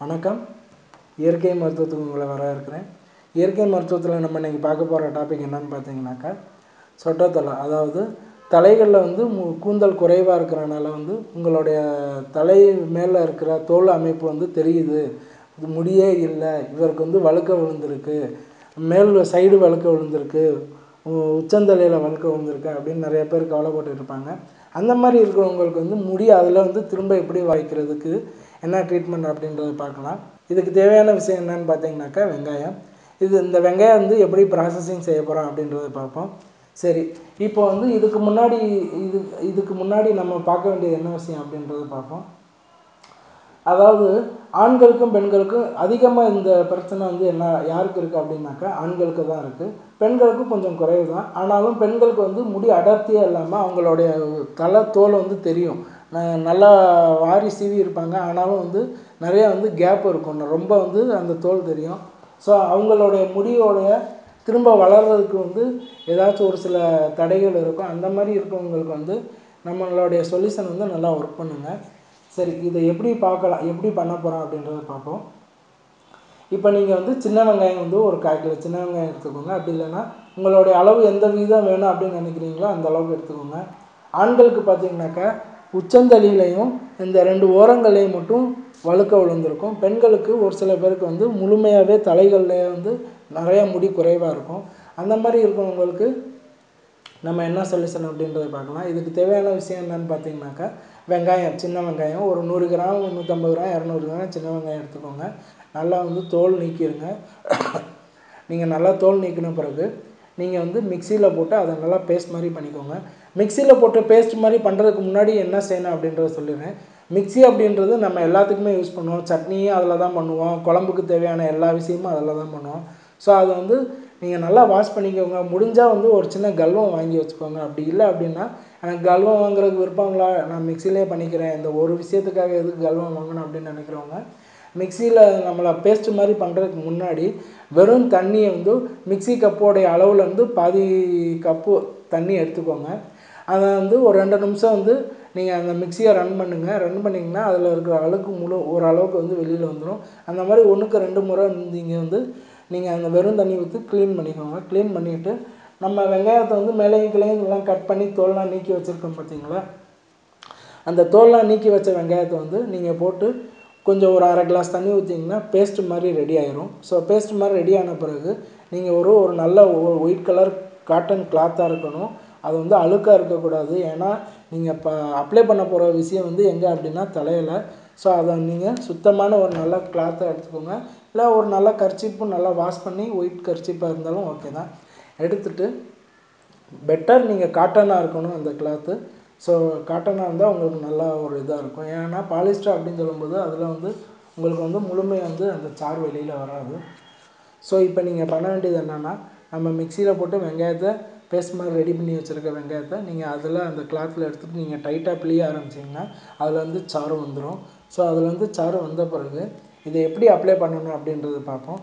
வணக்கம் இயற்கை மருத்துவத்துக்கு உங்களை வரவேற்கிறேன் இயற்கை மருத்துவத்தில் நம்ம இன்றைக்கி பார்க்க போகிற டாபிக் என்னன்னு பார்த்தீங்கன்னாக்கா சொட்டத்தலை அதாவது தலைகளில் வந்து மு கூந்தல் குறைவாக இருக்கிறனால வந்து உங்களுடைய தலை மேலே இருக்கிற தோல் அமைப்பு வந்து தெரியுது இது முடியே இல்லை இவருக்கு வந்து வழுக்க விழுந்திருக்கு மேல் சைடு வழுக்க விழுந்திருக்கு உ- உச்சந்தலையில் வழுக்க விழுந்திருக்கு அப்படின்னு நிறைய பேர் கவலைப்பட்டு இருப்பாங்க அந்த மாதிரி இருக்கிறவங்களுக்கு வந்து முடி அதில் வந்து திரும்ப எப்படி வாய்க்கிறதுக்கு என்ன ட்ரீட்மெண்ட் அப்படின்றத பார்க்கலாம் இதுக்கு தேவையான விஷயம் என்னன்னு பார்த்தீங்கன்னாக்கா வெங்காயம் இது இந்த வெங்காயம் வந்து எப்படி ப்ராசஸிங் செய்ய போகிறோம் அப்படின்றத பார்ப்போம் சரி இப்போ வந்து இதுக்கு முன்னாடி இது இதுக்கு முன்னாடி நம்ம பார்க்க வேண்டியது என்ன விஷயம் அப்படின்றத பார்ப்போம் அதாவது ஆண்களுக்கும் பெண்களுக்கும் அதிகமாக இந்த பிரச்சனை வந்து என்ன யாருக்கு இருக்குது அப்படின்னாக்கா ஆண்களுக்கு தான் இருக்குது பெண்களுக்கும் கொஞ்சம் குறைவு தான் ஆனாலும் பெண்களுக்கு வந்து முடி அடர்த்தியாக இல்லாமல் அவங்களுடைய தலை தோல் வந்து தெரியும் ந- நல்லா வாரி சீவி இருப்பாங்க ஆனாலும் வந்து நிறைய வந்து கேப் இருக்கும் ரொம்ப வந்து அந்த தோல் தெரியும் ஸோ அவங்களுடைய முடியோடைய திரும்ப வளர்றதுக்கு வந்து ஏதாச்சும் ஒரு சில தடைகள் இருக்கும் அந்த மாதிரி இருக்கவங்களுக்கு வந்து நம்மளுடைய சொல்யூஷன் வந்து நல்லா ஒர்க் பண்ணுங்க சரி இதை எப்படி பார்க்கலாம் எப்படி பண்ண போகிறோம் அப்படின்றத பார்ப்போம் இப்போ நீங்கள் வந்து சின்ன வெங்காயம் வந்து ஒரு கால் கிலோ சின்ன வெங்காயம் எடுத்துக்கோங்க அப்படி இல்லைன்னா உங்களுடைய அளவு எந்த விதம் வேணும் அப்படின்னு நினைக்கிறீங்களோ அந்த அளவுக்கு எடுத்துக்கோங்க ஆண்களுக்கு பார்த்தீங்கன்னாக்கா உச்சந்தலியிலையும் இந்த ரெண்டு ஓரங்களையும் மட்டும் வழுக்க விழுந்திருக்கும் பெண்களுக்கு ஒரு சில பேருக்கு வந்து முழுமையாகவே தலைகள்லேயே வந்து நிறைய முடி குறைவாக இருக்கும் அந்த மாதிரி இருக்கிறவங்களுக்கு நம்ம என்ன சொல்யூஷன் அப்படின்றத பார்க்கலாம் இதுக்கு தேவையான விஷயம் என்னன்னு பார்த்தீங்கன்னாக்கா வெங்காயம் சின்ன வெங்காயம் ஒரு நூறு கிராம் நூற்றம்பது கிராம் இரநூறு கிராம் சின்ன வெங்காயம் எடுத்துக்கோங்க நல்லா வந்து தோல் நீக்கிடுங்க நீங்கள் நல்லா தோல் நீக்கின பிறகு நீங்கள் வந்து மிக்சியில் போட்டு அதை நல்லா பேஸ்ட் மாதிரி பண்ணிக்கோங்க மிக்சியில் போட்டு பேஸ்ட் மாதிரி பண்ணுறதுக்கு முன்னாடி என்ன செய்யணும் அப்படின்றத சொல்லிடுறேன் மிக்ஸி அப்படின்றது நம்ம எல்லாத்துக்குமே யூஸ் பண்ணுவோம் சட்னியும் அதில் தான் பண்ணுவோம் குழம்புக்கு தேவையான எல்லா விஷயமும் அதில் தான் பண்ணுவோம் ஸோ அதை வந்து நீங்கள் நல்லா வாஷ் பண்ணிக்கோங்க முடிஞ்சால் வந்து ஒரு சின்ன கல்வம் வாங்கி வச்சுக்கோங்க அப்படி இல்லை அப்படின்னா எனக்கு கல்வம் வாங்குறதுக்கு விருப்பங்களா நான் மிக்சிலே பண்ணிக்கிறேன் இந்த ஒரு விஷயத்துக்காக எதுக்கு கல்வம் வாங்கணும் அப்படின்னு நினைக்கிறவங்க மிக்சியில் நம்மளை பேஸ்ட் மாதிரி பண்ணுறதுக்கு முன்னாடி வெறும் தண்ணியை வந்து மிக்ஸி கப்போடைய அளவுலேருந்து பாதி கப்பு தண்ணி எடுத்துக்கோங்க அதை வந்து ஒரு ரெண்டு நிமிஷம் வந்து நீங்கள் அந்த மிக்சியை ரன் பண்ணுங்கள் ரன் பண்ணிங்கன்னா அதில் இருக்கிற அழுக்கு முழு ஓரளவுக்கு வந்து வெளியில் வந்துடும் அந்த மாதிரி ஒன்றுக்கு ரெண்டு முறை நீங்கள் வந்து நீங்கள் அந்த வெறும் தண்ணி ஊற்றி க்ளீன் பண்ணிக்கோங்க க்ளீன் பண்ணிவிட்டு நம்ம வெங்காயத்தை வந்து மேலேயும் கிளையும் எல்லாம் கட் பண்ணி தோல்லாம் நீக்கி வச்சுருக்கோம் பார்த்தீங்களா அந்த தோல்லாம் நீக்கி வச்ச வெங்காயத்தை வந்து நீங்கள் போட்டு கொஞ்சம் ஒரு அரை கிளாஸ் தண்ணி ஊற்றிங்கன்னா பேஸ்ட் மாதிரி ரெடி ஆயிரும் ஸோ பேஸ்ட் மாதிரி ரெடி ஆன பிறகு நீங்கள் ஒரு ஒரு நல்ல ஒயிட் கலர் காட்டன் கிளாத்தாக இருக்கணும் அது வந்து அழுக்காக இருக்கக்கூடாது ஏன்னா நீங்கள் இப்போ அப்ளை பண்ண போகிற விஷயம் வந்து எங்கே அப்படின்னா தலையில் ஸோ அதை நீங்கள் சுத்தமான ஒரு நல்ல கிளாத்தை எடுத்துக்கோங்க இல்லை ஒரு நல்ல கர்ச்சிப்பும் நல்லா வாஷ் பண்ணி ஒயிட் கர்ச்சிப்பாக இருந்தாலும் ஓகே தான் எடுத்துட்டு பெட்டர் நீங்கள் காட்டனாக இருக்கணும் அந்த கிளாத்து ஸோ காட்டனாக இருந்தால் உங்களுக்கு நல்லா ஒரு இதாக இருக்கும் ஏன்னா பாலிஸ்டர் அப்படின்னு சொல்லும்போது அதில் வந்து உங்களுக்கு வந்து முழுமையாக வந்து அந்த சாறு வெளியில் வராது ஸோ இப்போ நீங்கள் பண்ண வேண்டியது என்னென்னா நம்ம மிக்சியில் போட்டு வெங்காயத்தை பேஸ்ட் மாதிரி ரெடி பண்ணி வச்சுருக்க வெங்காயத்தை நீங்கள் அதில் அந்த கிளாத்தில் எடுத்துகிட்டு நீங்கள் டைட்டாக பிழிய ஆரம்பிச்சிங்கன்னா அதில் வந்து சாறு வந்துடும் ஸோ அதில் வந்து சாறு வந்த பிறகு இதை எப்படி அப்ளை பண்ணணும் அப்படின்றத பார்ப்போம்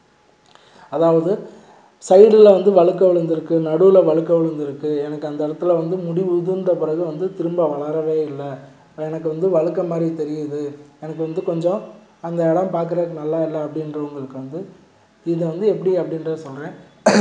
அதாவது சைடில் வந்து வழுக்க விழுந்திருக்கு நடுவில் வழுக்க விழுந்திருக்கு எனக்கு அந்த இடத்துல வந்து முடி உதிர்ந்த பிறகு வந்து திரும்ப வளரவே இல்லை எனக்கு வந்து வழுக்க மாதிரி தெரியுது எனக்கு வந்து கொஞ்சம் அந்த இடம் பார்க்குறதுக்கு நல்லா இல்லை அப்படின்றவங்களுக்கு வந்து இதை வந்து எப்படி அப்படின்றத சொல்கிறேன்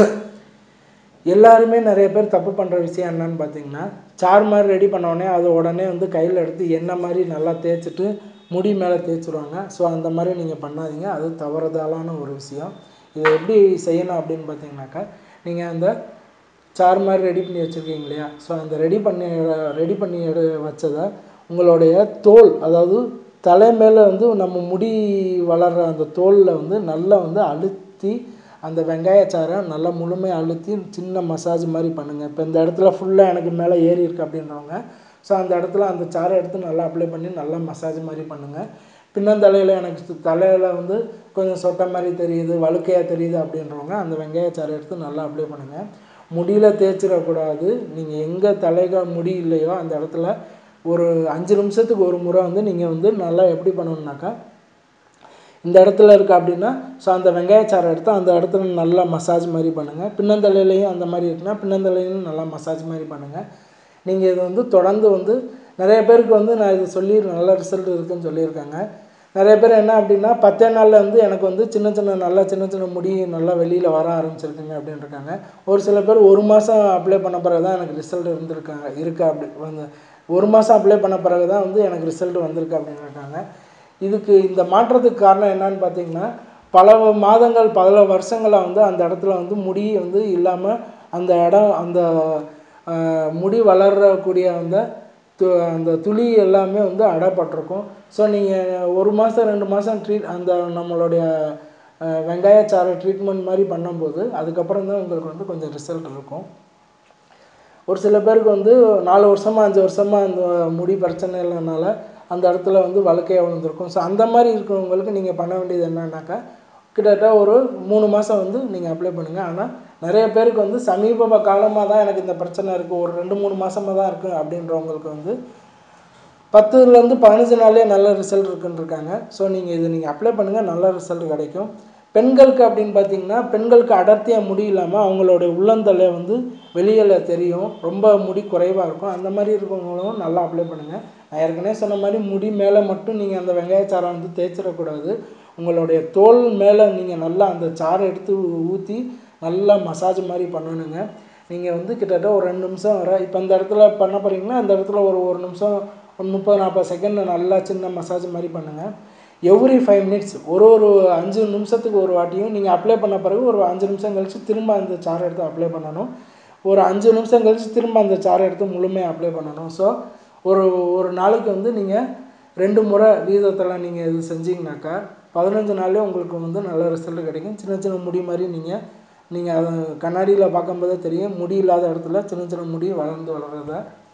எல்லாருமே நிறைய பேர் தப்பு பண்ணுற விஷயம் என்னன்னு பார்த்தீங்கன்னா சார் மாதிரி ரெடி பண்ண உடனே அதை உடனே வந்து கையில் எடுத்து எண்ணெய் மாதிரி நல்லா தேய்ச்சிட்டு முடி மேலே தேய்ச்சிருவாங்க ஸோ அந்த மாதிரி நீங்கள் பண்ணாதீங்க அது தவறுதலான ஒரு விஷயம் இதை எப்படி செய்யணும் அப்படின்னு பார்த்தீங்கன்னாக்கா நீங்கள் அந்த சார் மாதிரி ரெடி பண்ணி வச்சுருக்கீங்க இல்லையா ஸோ அந்த ரெடி பண்ணி ரெடி பண்ணி எடு வச்சதை உங்களுடைய தோல் அதாவது தலை மேலே வந்து நம்ம முடி வளர்கிற அந்த தோலில் வந்து நல்லா வந்து அழுத்தி அந்த வெங்காயச்சாறை நல்லா முழுமையாக அழுத்தி சின்ன மசாஜ் மாதிரி பண்ணுங்கள் இப்போ இந்த இடத்துல ஃபுல்லாக எனக்கு மேலே ஏறி இருக்கு அப்படின்றவங்க ஸோ அந்த இடத்துல அந்த சாறை எடுத்து நல்லா அப்ளை பண்ணி நல்லா மசாஜ் மாதிரி பண்ணுங்கள் பின்னந்தலையில் எனக்கு தலையில் வந்து கொஞ்சம் சொட்ட மாதிரி தெரியுது வழுக்கையாக தெரியுது அப்படின்றவங்க அந்த வெங்காயச்சாறை எடுத்து நல்லா அப்ளை பண்ணுங்கள் முடியில் தேய்ச்சிடக்கூடாது நீங்கள் எங்கே தலைகள் முடி இல்லையோ அந்த இடத்துல ஒரு அஞ்சு நிமிஷத்துக்கு ஒரு முறை வந்து நீங்கள் வந்து நல்லா எப்படி பண்ணணுன்னாக்கா இந்த இடத்துல இருக்குது அப்படின்னா ஸோ அந்த வெங்காயச்சாறை எடுத்து அந்த இடத்துல நல்லா மசாஜ் மாதிரி பண்ணுங்கள் பின்னந்தலையிலையும் அந்த மாதிரி இருக்குன்னா பின்னந்தலையிலும் நல்லா மசாஜ் மாதிரி பண்ணுங்கள் நீங்கள் இது வந்து தொடர்ந்து வந்து நிறைய பேருக்கு வந்து நான் இது சொல்லி நல்ல ரிசல்ட் இருக்குன்னு சொல்லியிருக்காங்க நிறைய பேர் என்ன அப்படின்னா பத்தே நாளில் வந்து எனக்கு வந்து சின்ன சின்ன நல்லா சின்ன சின்ன முடி நல்லா வெளியில் வர ஆரம்பிச்சிருக்குங்க அப்படின்னு இருக்காங்க ஒரு சில பேர் ஒரு மாதம் அப்ளை பண்ண பிறகு தான் எனக்கு ரிசல்ட் இருந்திருக்காங்க இருக்கா அப்படி வந்து ஒரு மாதம் அப்ளை பண்ண பிறகு தான் வந்து எனக்கு ரிசல்ட் வந்திருக்கு அப்படின்னு இருக்காங்க இதுக்கு இந்த மாற்றத்துக்கு காரணம் என்னன்னு பார்த்தீங்கன்னா பல மாதங்கள் பல வருஷங்களாக வந்து அந்த இடத்துல வந்து முடி வந்து இல்லாமல் அந்த இடம் அந்த ஆஹ், முடி வளரக்கூடிய அந்த து அந்த துளி எல்லாமே வந்து அடைப்பட்டிருக்கும் ஸோ நீங்கள் ஒரு மாதம் ரெண்டு மாதம் ட்ரீட் அந்த நம்மளுடைய அஹ், வெங்காயச்சாறு ட்ரீட்மெண்ட் மாதிரி பண்ணும்போது அதுக்கப்புறம் தான் உங்களுக்கு வந்து கொஞ்சம் ரிசல்ட் இருக்கும் ஒரு சில பேருக்கு வந்து நாலு வருஷமாக அஞ்சு வருஷமாக அந்த முடி பிரச்சனை இல்லைனால அந்த இடத்துல வந்து வழுக்கையாக விழுந்திருக்கும் ஸோ அந்த மாதிரி இருக்கிறவங்களுக்கு நீங்கள் பண்ண வேண்டியது என்னன்னாக்கா கிட்டத்தட்ட ஒரு மூணு மாதம் வந்து நீங்கள் அப்ளை பண்ணுங்கள் ஆனால் நிறைய பேருக்கு வந்து சமீப காலமாக தான் எனக்கு இந்த பிரச்சனை இருக்குது ஒரு ரெண்டு மூணு மாதமாக தான் இருக்குது அப்படின்றவங்களுக்கு வந்து பத்துலேருந்து பதினஞ்சு நாள்லேயே நல்ல ரிசல்ட் இருக்குன்னு இருக்காங்க ஸோ நீங்கள் இது நீங்கள் அப்ளை பண்ணுங்கள் நல்ல ரிசல்ட் கிடைக்கும் பெண்களுக்கு அப்படின்னு பார்த்தீங்கன்னா பெண்களுக்கு அடர்த்தியாக முடி இல்லாமல் அவங்களுடைய உள்ளந்தலை வந்து வெளியில் தெரியும் ரொம்ப முடி குறைவாக இருக்கும் அந்த மாதிரி இருக்கவங்களும் நல்லா அப்ளை பண்ணுங்கள் நான் ஏற்கனவே சொன்ன மாதிரி முடி மேலே மட்டும் நீங்கள் அந்த வெங்காயச்சாரை வந்து தேய்ச்சிடக்கூடாது உங்களுடைய தோல் மேலே நீங்கள் நல்லா அந்த சாறை எடுத்து ஊற்றி நல்லா மசாஜ் மாதிரி பண்ணணுங்க நீங்கள் வந்து கிட்டத்தட்ட ஒரு ரெண்டு நிமிஷம் வர இப்போ இந்த இடத்துல பண்ண போகிறீங்கன்னா அந்த இடத்துல ஒரு ஒரு நிமிஷம் ஒரு முப்பது நாற்பது செகண்ட் நல்லா சின்ன மசாஜ் மாதிரி பண்ணுங்கள் எவ்ரி ஃபைவ் மினிட்ஸ் ஒரு ஒரு அஞ்சு நிமிஷத்துக்கு ஒரு வாட்டியும் நீங்கள் அப்ளை பண்ண பிறகு ஒரு அஞ்சு நிமிஷம் கழித்து திரும்ப அந்த சாறை எடுத்து அப்ளை பண்ணணும் ஒரு அஞ்சு நிமிஷம் கழித்து திரும்ப அந்த சாறை எடுத்து முழுமையாக அப்ளை பண்ணணும் ஸோ ஒரு ஒரு நாளைக்கு வந்து நீங்கள் ரெண்டு முறை வீதத்தில் நீங்கள் இது செஞ்சீங்கனாக்கா பதினஞ்சு நாள்லேயே உங்களுக்கு வந்து நல்ல ரிசல்ட் கிடைக்கும் சின்ன சின்ன முடி மாதிரி நீங்கள் நீங்கள் அதை கண்ணாடியில் பார்க்கும்போதே தெரியும் முடி இல்லாத இடத்துல சின்ன சின்ன முடி வளர்ந்து வளர்றத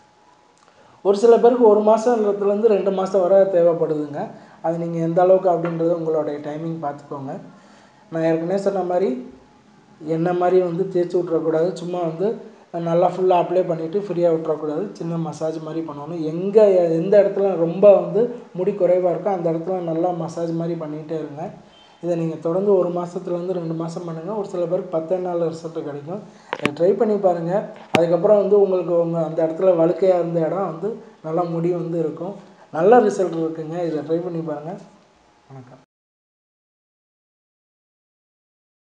ஒரு சில பேருக்கு ஒரு மாதத்துலேருந்து ரெண்டு மாதம் வரை தேவைப்படுதுங்க அது நீங்கள் எந்த அளவுக்கு அப்படின்றது உங்களுடைய டைமிங் பார்த்துக்கோங்க நான் ஏற்கனவே சொன்ன மாதிரி என்ன மாதிரி வந்து தேய்ச்சி விட்றக்கூடாது சும்மா வந்து நல்லா ஃபுல்லாக அப்ளை பண்ணிவிட்டு ஃப்ரீயாக விட்றக்கூடாது சின்ன மசாஜ் மாதிரி பண்ணணும் எங்கே எந்த இடத்துல ரொம்ப வந்து முடி குறைவாக இருக்கோ அந்த இடத்துல நல்லா மசாஜ் மாதிரி பண்ணிகிட்டே இருங்க இதை நீங்கள் தொடர்ந்து ஒரு மாதத்துலேருந்து ரெண்டு மாதம் பண்ணுங்கள் ஒரு சில பேருக்கு பத்தே நாள் ரிசல்ட் கிடைக்கும் இதை ட்ரை பண்ணி பாருங்கள் அதுக்கப்புறம் வந்து உங்களுக்கு உங்கள் அந்த இடத்துல வழுக்கையாக இருந்த இடம் வந்து நல்லா முடி வந்து இருக்கும் நல்ல ரிசல்ட் இருக்குங்க இதை ட்ரை பண்ணி பாருங்கள் வணக்கம்